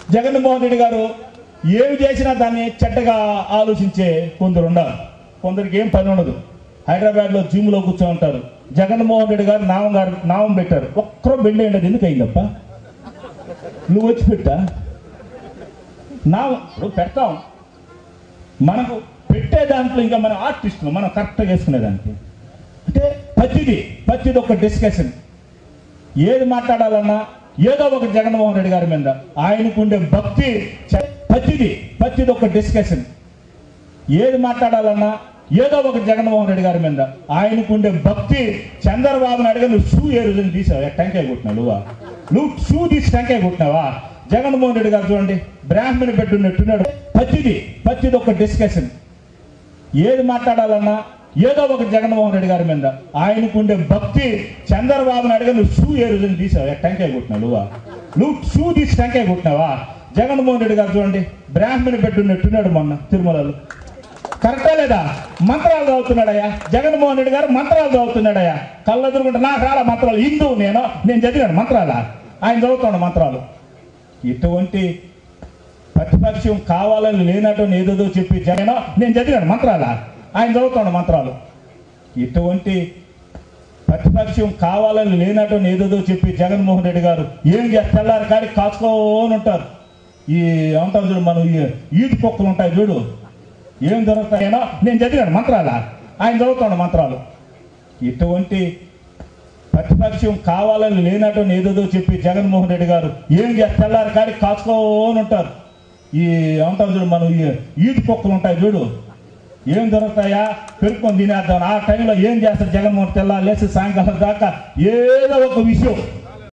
జగన్మోహన్ రెడ్డి గారు ఏమి చేసినా దాన్ని చెడ్డగా ఆలోచించే కొందరు ఉన్నారు కొందరికి ఏం పని ఉండదు హైదరాబాద్లో జిమ్లో కూర్చో ఉంటారు జగన్మోహన్ రెడ్డి గారు నామం గారు నామం పెట్టారు ఒక్కరూ బెండ్ అయ్యింది ఎందుకు అయిందప్ప నువ్వు వచ్చి పెట్టా నామం ఇప్పుడు పెడతాం మనకు పెట్టే దాంట్లో ఇంకా మన ఆర్టిస్టులు మనం కరెక్ట్గా వేసుకునేదానికి అంటే ప్రతిదీ ప్రతిది ఒక డిస్కషన్ ఏది మాట్లాడాలన్నా ఏదో ఒక జగన్మోహన్ రెడ్డి గారి మీద ఆయనకు ఉండే భక్తి చ- ప్రతిదీ ప్రతిది ఒక డిస్కషన్ ఏది మాట్లాడాలన్నా ఏదో ఒక జగన్మోహన్ రెడ్డి గారి మీద ఆయనకు ఉండే భక్తి చంద్రబాబు నాయుడు గారు నువ్వు షూ ఏ రోజున తీసావు టెంకాయ కొట్టినావు నువ్వా నువ్వు షూ తీసి టెంకాయ కొట్టినావా జగన్మోహన్ రెడ్డి గారు చూడండి బ్రాహ్మణి పెట్టున్నట్టున్నాడు ప్రతిదీ ప్రతిది ఒక డిస్కషన్ ఏది మాట్లాడాలన్నా ఏదో ఒక జగన్మోహన్ రెడ్డి గారి మీద ఆయనకు ఉండే భక్తి చంద్రబాబు నాయుడు గారు నువ్వు షూ ఏ రోజున తీసావు టెంకాయ కొట్టినావు నువ్వా నువ్వు షూ తీసి టెంకాయ కొట్టినావా జగన్మోహన్ రెడ్డి గారు చూడండి బ్రాహ్మణి పెట్టున్నట్టున్నాడు మొన్న తిరుమలలో కరెక్టా లేదా మంత్రాలు చదువుతున్నాడయ్యా జగన్మోహన్ రెడ్డి గారు మంత్రాలు చదువుతున్నాడయ్యా కళ్ళు ఎదురుకుంటే నాకు రాలా మంత్రాలు హిందూ నేను నేను చదివాను మంత్రాలా ఆయన చదువుతున్నాడు మంత్రాలు ఇటువంటి ప్రతిపక్షం కావాలని లేనట్టు ఏదేదో చెప్పి జగన్ నేను చదివాను మంత్రాలా ఆయన చదువుతున్నాడు మంత్రాలు ఇటువంటి ప్రతిపక్షం కావాలని లేనట్టు ఏదేదో చెప్పి జగన్మోహన్ రెడ్డి గారు ఏం చేస్తారు కానీ కాచుకోని ఉంటారు ఈ ఏమంటారు చూడు మనం ఈ ఈటి కుక్కలు ఉంటాయి చూడు ఏం దొరుకుతాయనో నేను చదివాను మంత్రాలా ఆయన చదువుతున్నాడు మంత్రాలు ఇటువంటి ప్రతిపక్షం కావాలని లేనట్టు ఏదేదో చెప్పి జగన్మోహన్ రెడ్డి గారు ఏం చేస్తారు కానీ కాచుకోని ఉంటారు ఈ ఏమంటారు చూడు మనం ఈ ఈటి కుక్కలు ఉంటాయి చూడు ఏం దొరుకుతాయా పెరుక్కొని తినేద్దాం ఆ టైంలో ఏం చేస్తారు జగన్మోహన్ తెల్లా లేచి సాయంకాలం దాకా ఏదో ఒక విషయం